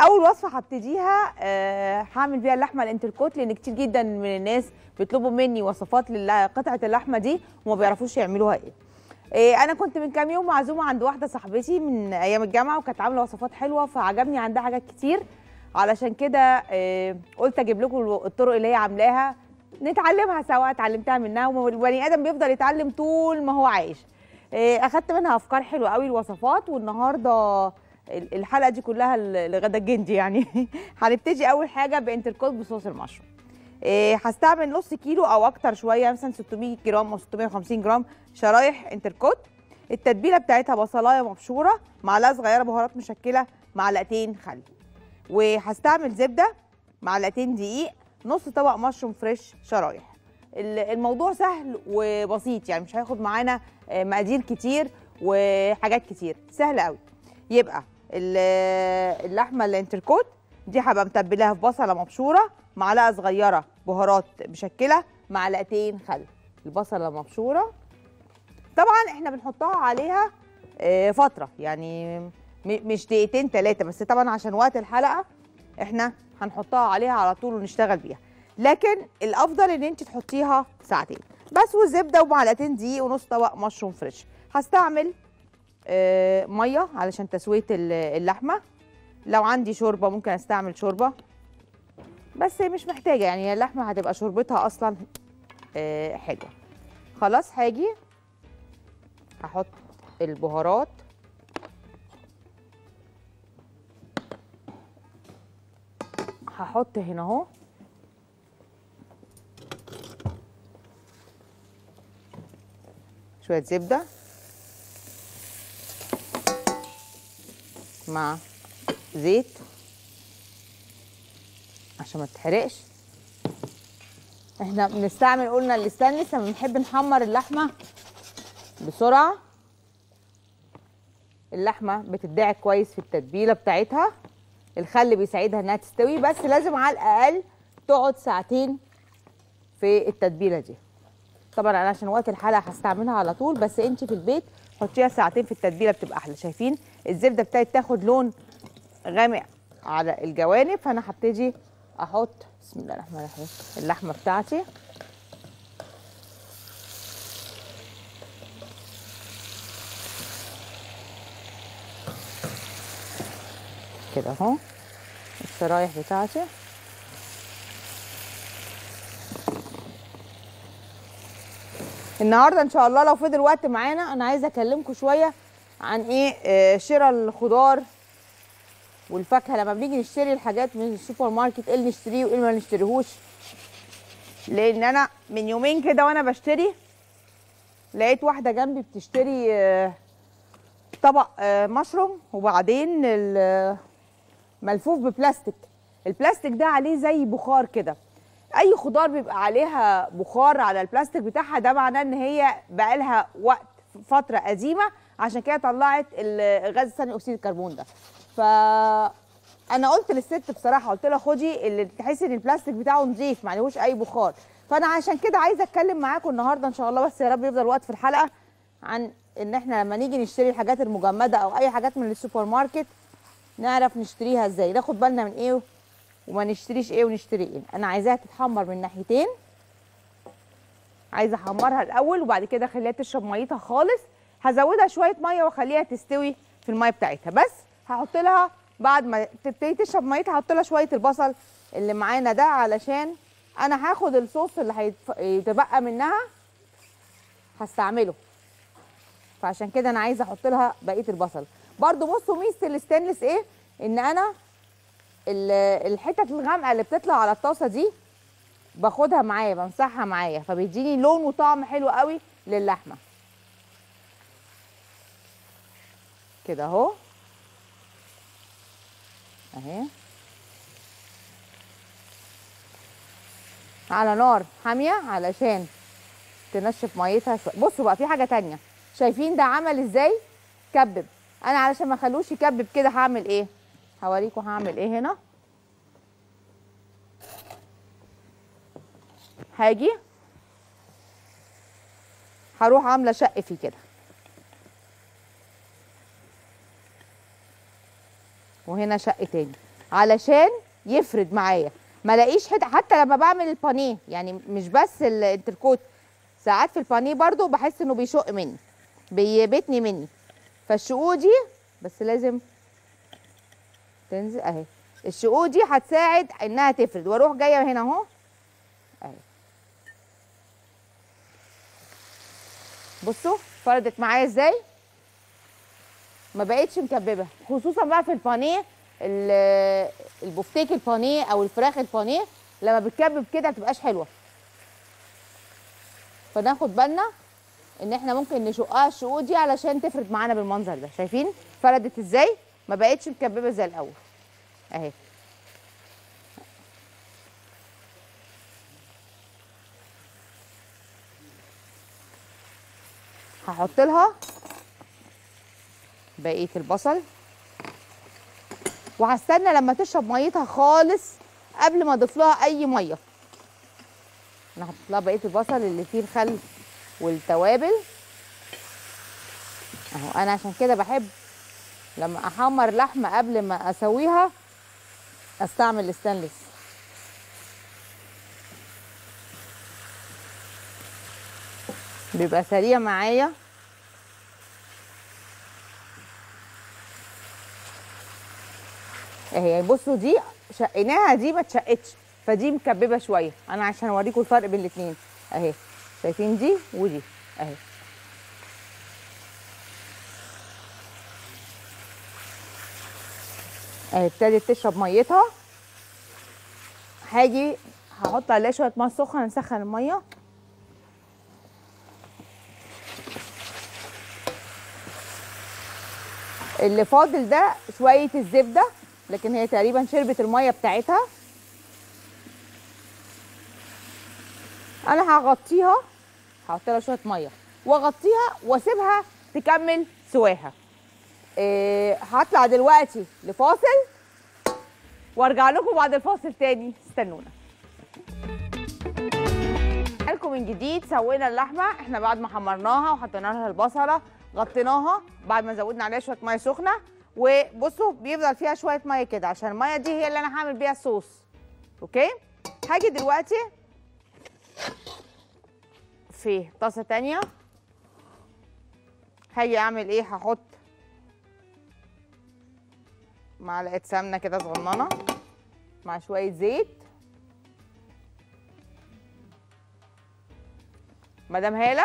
اول وصفه هبتديها آه، هعمل بيها اللحمه الانتركوت لان كتير جدا من الناس بيطلبوا مني وصفات لقطعه اللحمه دي وما بيعرفوش يعملوها ايه إيه انا كنت من كام يوم معزومه عند واحده صاحبتي من ايام الجامعه وكانت عامله وصفات حلوه فعجبني عندها حاجات كتير علشان كده إيه قلت اجيب لكم الطرق اللي هي عاملاها نتعلمها سوا اتعلمتها منها والبني ادم بيفضل يتعلم طول ما هو عايش إيه اخدت منها افكار حلوه قوي الوصفات والنهارده ال- الحلقه دي كلها ل- لغدا الجندي يعني هنبتدي اول حاجه بانتركوت بصوص المشروم إيه، هستعمل نص كيلو او اكتر شويه مثلا 600 جرام او 650 جرام شرايح انتركوت التتبيله بتاعتها بصلايه مبشوره معلقه صغيره بهارات مشكله معلقتين خل وهستعمل زبده معلقتين دقيق نص طبق مشروم فريش شرايح ال- الموضوع سهل وبسيط يعني مش هياخد معانا آه، مقادير كتير وحاجات كتير سهل قوي يبقى ال- اللحمه الانتركوت دي هبقى متبلاها في بصله مبشوره معلقه صغيره بهارات مشكله معلقتين خل البصله مبشوره طبعا احنا بنحطها عليها آه، فتره يعني م- مش دقيقتين ثلاثه بس طبعا عشان وقت الحلقه احنا هنحطها عليها على طول ونشتغل بيها لكن الافضل ان انت تحطيها ساعتين بس وزبده ومعلقتين دقيق ونص طبق مشروم فريش هستعمل آه، ميه علشان تسويه ال- اللحمه لو عندي شوربه ممكن استعمل شوربه بس مش محتاجه يعني اللحمه هتبقى شوربتها اصلا آه، حلوه خلاص هاجي هحط البهارات هحط هنا اهو شويه زبده مع زيت عشان ما تتحرقش احنا بنستعمل قلنا الاستانلس لما بنحب نحمر اللحمه بسرعه اللحمه بتدعك كويس في التتبيله بتاعتها الخل بيساعدها انها تستوي بس لازم على الاقل تقعد ساعتين في التتبيله دي طبعا انا عشان وقت الحلقه هستعملها على طول بس انت في البيت حطيها ساعتين في التتبيله بتبقى احلى شايفين الزبده بتاعت تاخد لون غامق على الجوانب فانا هبتدي احط بسم الله الرحمن الرحيم اللحمه بتاعتي كده اهو الشرايح بتاعتي النهارده ان شاء الله لو فضل وقت معانا انا عايزه اكلمكم شويه عن ايه آه، شراء الخضار والفاكهه لما بنيجي نشتري الحاجات من السوبر ماركت ايه اللي نشتريه وايه اللي ما نشتريهوش لان انا من يومين كده وانا بشتري لقيت واحده جنبي بتشتري آه، طبق آه، مشروم وبعدين ال- ملفوف ببلاستيك البلاستيك ده عليه زي بخار كده اي خضار بيبقى عليها بخار على البلاستيك بتاعها ده معناه ان هي بقالها وقت فتره قديمه عشان كده طلعت ال- غاز ثاني اكسيد الكربون ده ف انا قلت للست بصراحه قلت لها خدي اللي تحسي ان البلاستيك بتاعه نظيف ما عليهوش اي بخار فانا عشان كده عايزه اتكلم معاكم النهارده ان شاء الله بس يا رب يفضل وقت في الحلقه عن ان احنا لما نيجي نشتري الحاجات المجمده او اي حاجات من السوبر ماركت نعرف نشتريها ازاي ناخد بالنا من ايه وما نشتريش ايه ونشتري ايه انا عايزاها تتحمر من ناحيتين عايزه احمرها الاول وبعد كده اخليها تشرب ميتها خالص هزودها شويه ميه واخليها تستوي في الميه بتاعتها بس هحط لها بعد ما تبتدي تشرب ميتها هحط لها شويه البصل اللي معانا ده علشان انا هاخد الصوص اللي هيتف- هيتبقى منها هستعمله فعشان كده انا عايزه احط لها بقيه البصل برضو بصوا ميزه الستانلس ايه ان انا ال- الحتت الغامقه اللي بتطلع على الطاسه دي باخدها معايا بمسحها معايا فبيديني لون وطعم حلو قوي للحمه كده اهو اهي على نار حاميه علشان تنشف ميتها شويه بصوا بقى في حاجه تانية شايفين ده عمل ازاي كبب انا علشان ما اخلوش يكبب كده هعمل ايه هوريكم هعمل ايه هنا هاجي هروح عامله شق فيه كده وهنا شق تاني علشان يفرد معايا ما الاقيش حته حتى لما بعمل البانيه يعني مش بس الانتركوت ساعات في البانيه برضو بحس انه بيشق مني بيبتني مني فالشقوق دي بس لازم تنزل اهي الشقوق دي هتساعد انها تفرد واروح جايه هنا اهو اهي بصوا فردت معايا ازاي ما بقتش مكببه خصوصا بقى في البانيه ال- البفتيك البانيه او الفراخ البانيه لما بتكبب كده ما بتبقاش حلوه فناخد بالنا ان احنا ممكن نشقها الشقوق دي علشان تفرد معانا بالمنظر ده شايفين فردت ازاي ما بقتش مكببه زي الاول اهي هحط لها بقيه البصل وهستنى لما تشرب ميتها خالص قبل ما اضيف لها اي ميه انا هحط لها بقيه البصل اللي فيه الخل والتوابل اهو انا عشان كده بحب لما احمر لحمه قبل ما اسويها استعمل الستانلس بيبقى سريع معايا اهي بصوا دي شقيناها دي ما اتشقتش فدي مكببه شويه انا عشان اوريكم الفرق بين الاثنين اهي شايفين دي ودي اهي اهي ابتدت تشرب ميتها هاجي هحط عليها شويه ميه سخنه نسخن الميه اللي فاضل ده شويه الزبده لكن هي تقريبا شربت الميه بتاعتها انا هغطيها هحط لها شويه ميه واغطيها واسيبها تكمل سواها إيه هطلع دلوقتي لفاصل وارجع لكم بعد الفاصل تاني استنونا لكم من جديد سوينا اللحمه احنا بعد ما حمرناها وحطينا لها البصله غطيناها بعد ما زودنا عليها شويه ميه سخنه وبصوا بيفضل فيها شويه ميه كده عشان الميه دي هي اللي انا هعمل بيها الصوص اوكي هاجي دلوقتي في طاسه تانية هاجي اعمل ايه هحط معلقه سمنه كده صغننه مع شويه زيت مدام هاله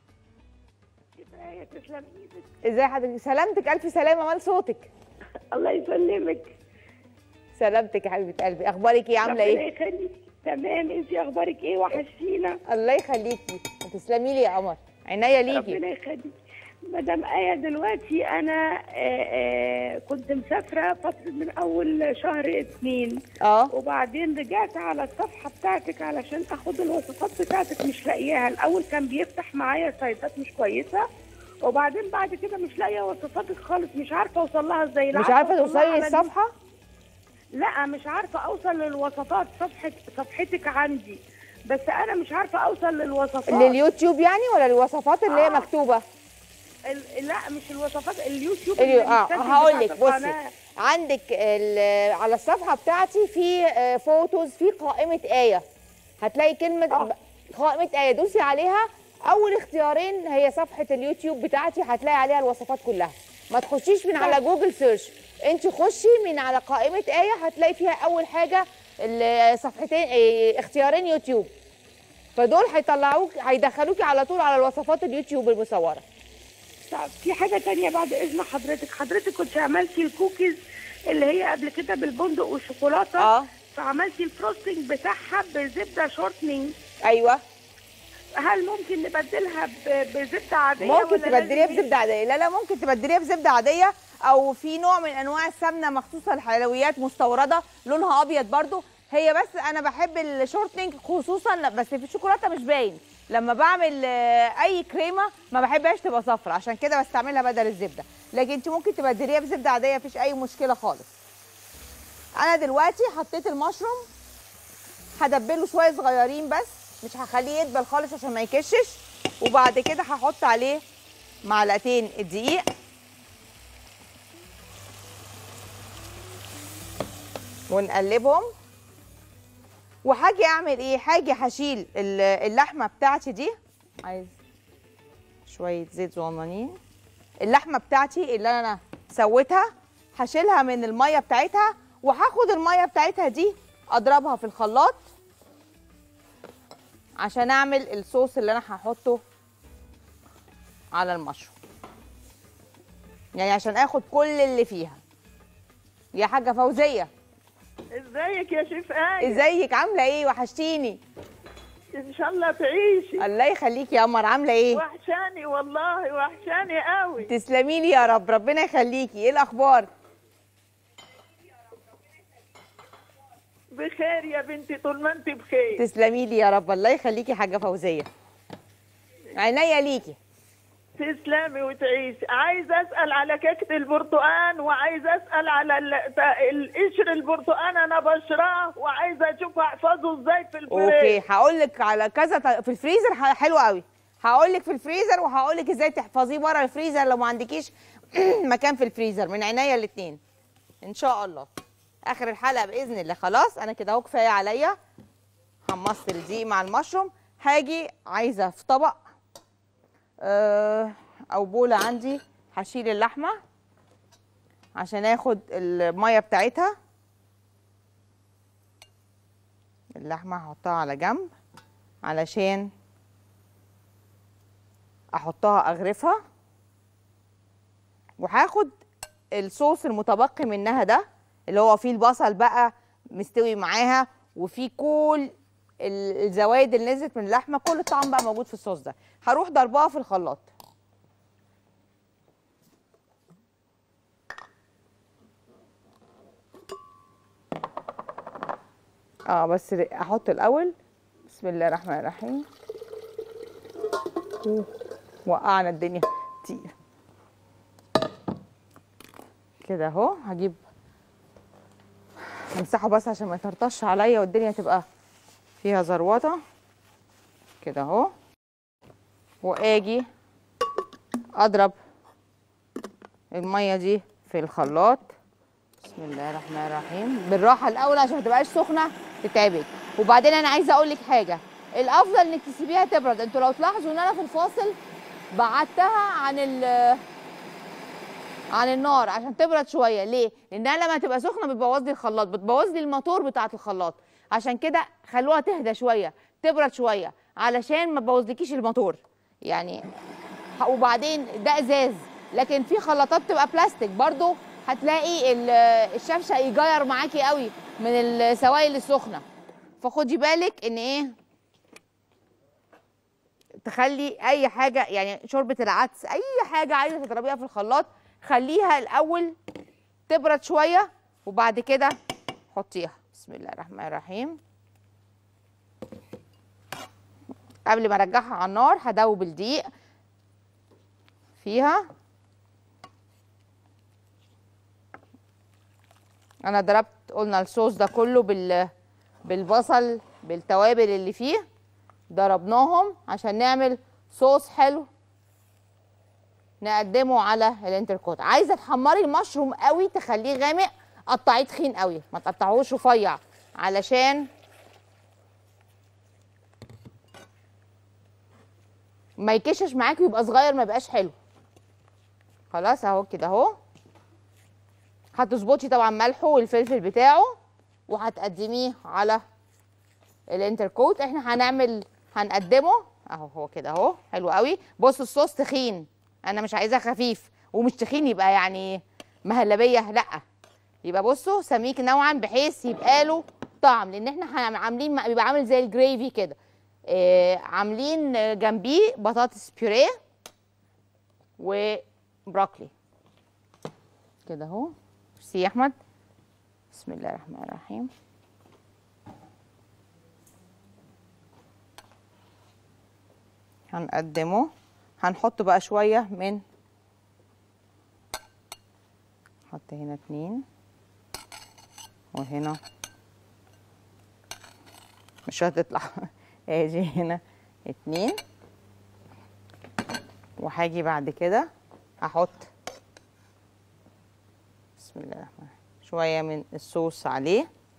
كفايه تسلم ايدك ازاي حضرتك سلامتك الف سلامه مال صوتك الله يسلمك سلامتك يا حبيبه قلبي اخبارك ايه عامله ربنا ايه يخليك تمام انت اخبارك ايه وحشتينا الله يخليكي تسلمي لي يا قمر عينيا ليكي ربنا يخليك مدام آية دلوقتي أنا آه، آه، كنت مسافرة فترة من أول شهر اتنين اه وبعدين رجعت على الصفحة بتاعتك علشان أخد الوصفات بتاعتك مش لاقياها الأول كان بيفتح معايا سايتات مش كويسة وبعدين بعد كده مش لاقية وصفاتك خالص مش عارفة أوصل لها ازاي لا مش عارفه أوصل لها توصلي على للصفحه لا مش عارفه اوصل للوصفات صفحه صفحتك عندي بس انا مش عارفه اوصل للوصفات لليوتيوب يعني ولا الوصفات اللي هي آه. مكتوبه ال- لا مش الوصفات اليوتيوب اليو... اللي اه بيتسجل هقول لك بتاعت بصي القناة. عندك ال- على الصفحه بتاعتي في آه، فوتوز في قائمه ايه هتلاقي كلمه آه. قائمه ايه دوسي عليها اول اختيارين هي صفحه اليوتيوب بتاعتي هتلاقي عليها الوصفات كلها ما تخشيش من على جوجل سيرش انت خشي من على قائمه ايه هتلاقي فيها اول حاجه ال- صفحتين آه، اختيارين يوتيوب فدول هيطلعوك هيدخلوكي على طول على الوصفات اليوتيوب المصوره طب في حاجه تانية بعد اذن حضرتك حضرتك كنت عملتي الكوكيز اللي هي قبل كده بالبندق والشوكولاته اه فعملتي الفروستنج بتاعها بزبده شورتنينج ايوه هل ممكن نبدلها ب- بزبده عاديه ممكن ولا تبدليها لازم بزبده عاديه لا لا ممكن تبدليها بزبده عاديه او في نوع من انواع السمنه مخصوصه للحلويات مستورده لونها ابيض برضو هي بس انا بحب الشورتنج خصوصا ل- بس في الشوكولاته مش باين لما بعمل آه، اي كريمه ما بحبهاش تبقى صفرا عشان كده بستعملها بدل الزبده لكن انت ممكن تبدليها بزبده عاديه مفيش اي مشكله خالص انا دلوقتي حطيت المشروم هدبله شويه صغيرين بس مش هخليه يدبل خالص عشان ما يكشش وبعد كده هحط عليه معلقتين الدقيق ونقلبهم وهاجي اعمل ايه هاجي هشيل ال- اللحمه بتاعتي دي عايز شويه زيت صغننين اللحمه بتاعتي اللي انا سويتها هشيلها من الميه بتاعتها وهاخد الميه بتاعتها دي اضربها في الخلاط عشان اعمل الصوص اللي انا هحطه على المشروم يعني عشان اخد كل اللي فيها يا حاجه فوزيه ازيك يا شيف آية ازيك عامله ايه وحشتيني ان شاء الله تعيشي الله يخليكي يا قمر عامله ايه وحشاني والله وحشاني قوي تسلمي لي يا رب ربنا يخليكي ايه الاخبار بخير يا بنتي طول ما انت بخير تسلمي لي يا رب الله يخليكي يا حاجه فوزيه عينيا ليكي تسلمي وتعيشي عايزه اسال على كيكه البرتقال وعايزه اسال على ال- تا- القشر البرتقال انا بشراه وعايزه اشوف احفظه ازاي في اوكي الفريز هقول لك على كذا ط- في الفريزر ح- حلو قوي هقول لك في الفريزر وهقول لك ازاي تحفظيه بره الفريزر لو ما عندكيش مكان في الفريزر من عينيا الاثنين ان شاء الله اخر الحلقه باذن الله خلاص انا كده اهو كفايه عليا حمصت الدقيق مع المشروم هاجي عايزه في طبق آه، او بوله عندي هشيل اللحمه عشان اخد الميه بتاعتها اللحمه هحطها على جنب علشان احطها اغرفها وهاخد الصوص المتبقي منها ده اللي هو فيه البصل بقى مستوي معاها وفيه كل ال- الزوايد اللي نزلت من اللحمه كل الطعم بقى موجود في الصوص ده هروح ضربها في الخلاط اه بس احط الاول بسم الله الرحمن الرحيم أوه، وقعنا الدنيا كتير كده اهو هجيب همسحه بس عشان ما يطرطش عليا والدنيا تبقى فيها زروطه كده اهو واجي اضرب الميه دي في الخلاط بسم الله الرحمن الرحيم بالراحه الاول عشان ما تبقاش سخنه تتعبك وبعدين انا عايزه اقول لك حاجه الافضل انك تسيبيها تبرد انتوا لو تلاحظوا ان انا في الفاصل بعدتها عن ال عن النار عشان تبرد شويه ليه لانها لما تبقى سخنه بتبوظ لي الخلاط بتبوظ لي الموتور بتاعه الخلاط عشان كده خلوها تهدى شويه تبرد شويه علشان ما تبوظلكيش الموتور يعني ح- وبعدين ده ازاز لكن في خلاطات بتبقى بلاستيك برضو هتلاقي ال- الشفشه يجير معاكي قوي من السوائل السخنه فخدي بالك ان ايه تخلي اي حاجه يعني شوربه العدس اي حاجه عايزه تضربيها في الخلاط خليها الاول تبرد شويه وبعد كده حطيها بسم الله الرحمن الرحيم قبل ما ارجعها على النار هدوب الدقيق فيها انا ضربت قلنا الصوص ده كله بال بالبصل بالتوابل اللي فيه ضربناهم عشان نعمل صوص حلو نقدمه على الانتركوت عايزه تحمري المشروم قوي تخليه غامق قطعيه تخين قوي ما تقطعوش رفيع علشان ما يكشش معاكي ويبقى صغير ما يبقاش حلو خلاص اهو كده اهو هتظبطي طبعا ملحه والفلفل بتاعه وهتقدميه على الانتركوت احنا هنعمل هنقدمه اهو هو كده اهو حلو قوي بص الصوص تخين انا مش عايزاه خفيف ومش تخين يبقى يعني مهلبيه لا يبقى بصوا سميك نوعا بحيث يبقى له طعم لان احنا هن- عاملين بيبقى عامل زي الجريفي كده آه عاملين جنبيه بطاطس بيوريه وبروكلي كده اهو ميرسي يا احمد بسم الله الرحمن الرحيم هنقدمه هنحط بقى شوية من نحط هنا اتنين وهنا مش هتطلع اجي هنا اتنين وهاجي بعد كده هحط بسم الله الرحمن الرحيم شوية من الصوص عليه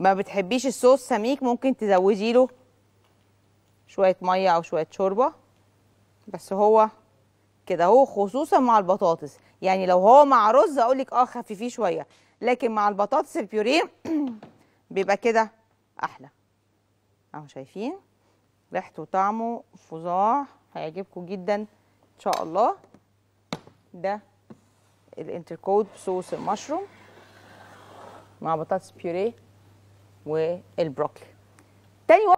ما بتحبيش الصوص سميك ممكن تزودي له شويه ميه او شويه شوربه بس هو كده هو خصوصا مع البطاطس يعني لو هو مع رز اقول لك اه خففيه شويه لكن مع البطاطس البيوريه بيبقى كده احلى اهو شايفين ريحته وطعمه فظاع هيعجبكم جدا ان شاء الله ده الانتركوت بصوص المشروم مع بطاطس بيوريه والبروكلي تاني